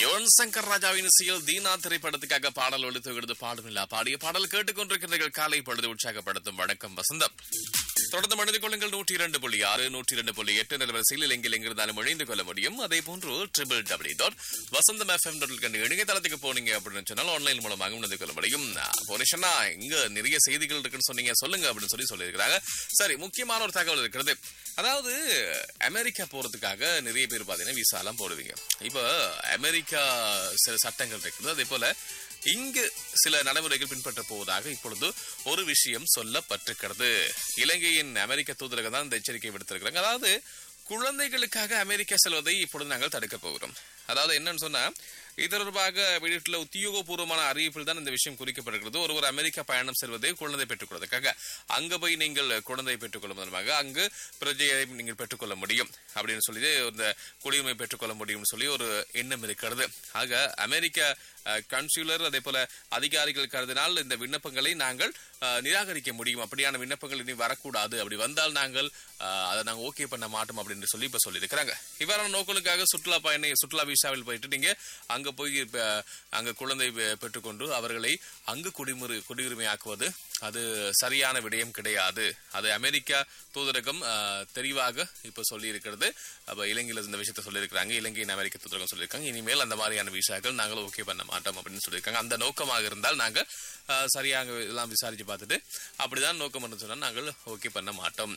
யுவன் சங்கர் ராஜாவின் இசையில் தீனா திரைப்படத்துக்காக பாடல் ஒழித்து விடுது பாடுமில்லா பாடிய பாடல் கேட்டுக்கொண்டிருக்கிறீர்கள் காலை பொழுது உற்சாகப்படுத்தும் வணக்கம் வசந்தம் தொடர்ந்து மனித கொள்ளுங்கள் நூற்றி இரண்டு புள்ளி ஆறு நூற்றி இரண்டு புள்ளி எட்டு நிலவரசையில் இலங்கையில் எங்கிருந்தாலும் இணைந்து கொள்ள முடியும் அதே போன்று triple W dot Vasantham FM dot கண்டு இணையதளத்துக்கு போனீங்க அப்படின்னு சொன்னால் ஆன்லைன் மூலமாக இணைந்து கொள்ள முடியும் போனேஷனா இங்க நிறைய செய்திகள் இருக்குன்னு சொன்னீங்க சொல்லுங்க அப்படின்னு சொல்லி சொல்லியிருக்கிறாங்க சரி முக்கியமான ஒரு தகவல் இருக்கிறது அதாவது அமெரிக்கா போறதுக்காக நிறைய பேர் பாத்தீங்கன்னா விசா எல்லாம் போடுவீங்க இப்போ அமெரிக்கா சில சட்டங்கள் இருக்குது அதே போல இங்கு சில நடைமுறைகள் பின்பற்ற போவதாக இப்பொழுது ஒரு விஷயம் சொல்லப்பட்டிருக்கிறது இலங்கையின் அமெரிக்க தூதரகம் தான் இந்த எச்சரிக்கை விடுத்திருக்கிறாங்க அதாவது குழந்தைகளுக்காக அமெரிக்கா செல்வதை இப்பொழுது நாங்கள் தடுக்க போகிறோம் அதாவது என்னன்னு சொன்னா இது தொடர்பாக வெளியிட்டுள்ள உத்தியோகபூர்வமான அறிவிப்பில் தான் இந்த விஷயம் குறிக்கப்படுகிறது ஒரு ஒரு அமெரிக்கா பயணம் செல்வதை குழந்தை பெற்றுக்கொள்வதற்காக அங்க போய் நீங்கள் குழந்தை பெற்றுக்கொள்ளும் மூலமாக அங்கு பிரஜையை நீங்கள் பெற்றுக்கொள்ள முடியும் அப்படின்னு சொல்லி இந்த குடியுரிமை பெற்றுக்கொள்ள முடியும்னு சொல்லி ஒரு எண்ணம் இருக்கிறது ஆக அமெரிக்க கன்சூலர் அதே போல அதிகாரிகள் கருதினால் இந்த விண்ணப்பங்களை நாங்கள் அஹ், நிராகரிக்க முடியும் அப்படியான விண்ணப்பங்கள் இனி வரக்கூடாது அப்படி வந்தால் நாங்கள் அஹ், அதை நாங்கள் ஓகே பண்ண மாட்டோம் அப்படின்னு சொல்லி இப்ப சொல்லியிருக்கிறாங்க இவ்வாறான நோக்கங்களுக்காக சுற்றுலா பயணி சுற்றுலா விசாவில் போயிட்டு நீங்க அங்க போய் இப்ப, அங்க குழந்தை பெ- பெற்றுக்கொண்டு அவர்களை அங்கு குடிமுறை குடியுரிமையாக்குவது அது சரியான விடயம் கிடையாது அது அமெரிக்கா தூதரகம் அஹ், தெளிவாக இப்ப சொல்லி இருக்கிறது அப்ப இலங்கையில இந்த விஷயத்த சொல்லியிருக்காங்க இலங்கையின் அமெரிக்க தூதரகம் சொல்லியிருக்காங்க இனிமேல் அந்த மாதிரியான விசாக்கள் நாங்கள் ஓகே பண்ண மாட்டோம் அப்படின்னு சொல்லியிருக்காங்க அந்த நோக்கமாக இருந்தால் நாங்க அஹ், சரியாக எல்லாம் விசாரிச்சு பார்த்துட்டு அப்படிதான் நோக்கம் என்று சொன்னா நாங்கள் ஓகே பண்ண மாட்டோம்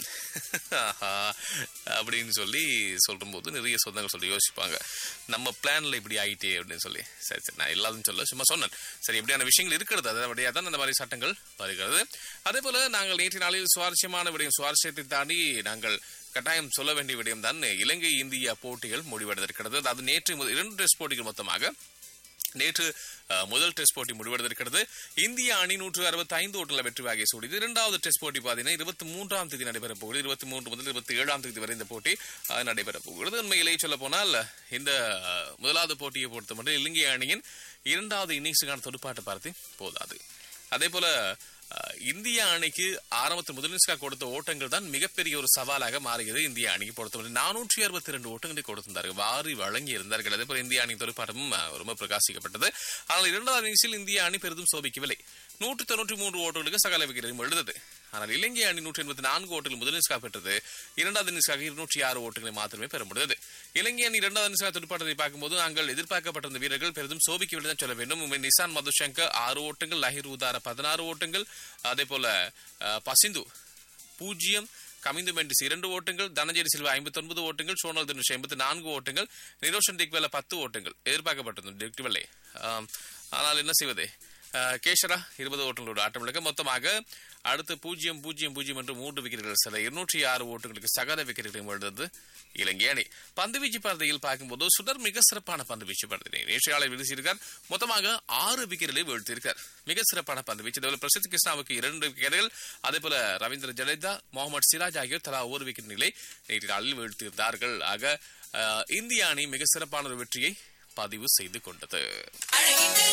ஆஹா, அப்படின்னு சொல்லி சொல்லும் போது நிறைய சொந்தங்கள் சொல்லி யோசிப்பாங்க நம்ம பிளான்ல இப்படி ஆயிட்டே அப்படின்னு சொல்லி சரி சரி நான் எல்லாத்தையும் சொல்ல சும்மா சொன்னேன் சரி இப்படியான விஷயங்கள் இருக்கிறது அதனுடைய தான் அந்த மாதிரி சட்டங்கள் வருகிறது அதே போல நாங்கள் நேற்று நாளில் சுவாரஸ்யமான விடயம் சுவாரஸ்யத்தை தாண்டி நாங்கள் கட்டாயம் சொல்ல வேண்டிய விடயம் தான் இலங்கை இந்தியா போட்டிகள் முடிவடைந்திருக்கிறது அது நேற்று முதல் இரண்டு டெஸ்ட் போட்டிகள் மொத்தமாக நேற்று அஹ், முதல் டெஸ்ட் போட்டி முடிவடைந்திருக்கிறது இந்திய அணி நூற்று அறுபத்தி ஐந்து ஓட்டங்களை வெற்றி வாகை சூடியது இரண்டாவது டெஸ்ட் போட்டி பார்த்தீங்கன்னா இருபத்தி மூன்றாம் தேதி நடைபெற போகிறது இருபத்தி மூன்று முதல் இருபத்தி ஏழாம் தேதி வரை இந்த போட்டி அஹ், நடைபெற போகிறது உண்மையிலேயே சொல்ல போனால் இந்த அஹ், முதலாவது போட்டியை பொறுத்த மட்டும் இலங்கை அணியின் இரண்டாவது இன்னிங்ஸுக்கான துடுப்பாட்ட பார்த்து போதாது அதே போல அஹ், இந்திய அணிக்கு ஆரம்பத்தில் முதலின்ஸ்கா கொடுத்த ஓட்டங்கள் தான் மிகப்பெரிய ஒரு சவாலாக மாறியது இந்திய அணிக்கு பொறுத்தவரை நானூற்றி அறுபத்தி ரெண்டு ஓட்டங்களை கொடுத்திருந்தார்கள் வாரி வழங்கி இருந்தார்கள் அதே போல இந்திய அணி துடுப்பாட்டமும் அஹ், ரொம்ப பிரகாசிக்கப்பட்டது ஆனால் இரண்டாவது இன்னிங்ஸில் இந்திய அணி பெரிதும் சோபிக்கவில்லை நூற்றி தொண்ணூற்றி மூன்று ஓட்டங்களுக்கு சகல விகிதம் எழுந்தது ஆனால் இலங்கை அணி நூற்றி எண்பத்தி நான்கு ஓட்டுகள் முதல் இன்னிங்ஸ்காக பெற்றது இரண்டாவது இன்னிங்ஸ்காக இருநூற்றி ஆறு ஓட்டுகளை மாத்திரமே பெற முடிந்தது இலங்கை அணி இரண்டாவது இன்னிங்ஸ்காக துடுப்பாட்டத்தை பார்க்கும்போது நாங்கள் எதிர்பார்க்கப்பட்டிருந்த வீரர்கள் பெரிதும் சோபிக்கவில்லை தான் சொல்ல வேண்டும் உண்மை நிசான் மதுசங்கர் ஆறு ஓட்டங்கள் லஹிர் உதார பதினாறு ஓட்டங்கள் அதே போல அஹ், பசிந்து பூஜ்ஜியம் கமிந்து மெண்டிஸ் இரண்டு ஓட்டங்கள் தனஞ்சேரி சில்வா ஐம்பத்தி ஒன்பது ஓட்டங்கள் சோனல் தனுஷ் எண்பத்தி நான்கு ஓட்டங்கள் நிரோஷன் டிக்வெல்ல பத்து ஓட்டங்கள் எதிர்பார்க்கப்பட்டிருந்தது டிக்வெல்லே ஆம், ஆனால் என்ன செய்வது அஹ், கேஷரா இருபது ஓட்டங்களோடு ஆட்டமிழக்க மொத்தமாக அடுத்து பூஜ்ஜியம் பூஜ்ஜியம் பூஜ்ஜியம் என்று மூன்று விக்கெட்டுகள் சில இருநூற்றி ஆறு ஓட்டங்களுக்கு சகல விக்கெட்டுகளையும் எழுந்தது இலங்கை அணி பந்துவீச்சு பரதையில் பார்க்கும்போது சுடர் மிக சிறப்பான பந்துவீச்சு பரதினை நேற்றைய நாளை வீசியிருக்கார் மொத்தமாக ஆறு விக்கெட்டுகளை வீழ்த்தியிருக்கார் மிக சிறப்பான பந்துவீச்சு இதேபோல பிரசித் கிருஷ்ணாவுக்கு இரண்டு விக்கெட்டுகள் அதே போல ரவீந்திர ஜடேஜா முகமது சிராஜ் ஆகியோர் தலா ஒரு விக்கெட் நிலை நேற்று நாளில் வீழ்த்தியிருந்தார்கள் ஆக அஹ், இந்திய அணி மிக சிறப்பான ஒரு வெற்றியை பதிவு செய்து கொண்டது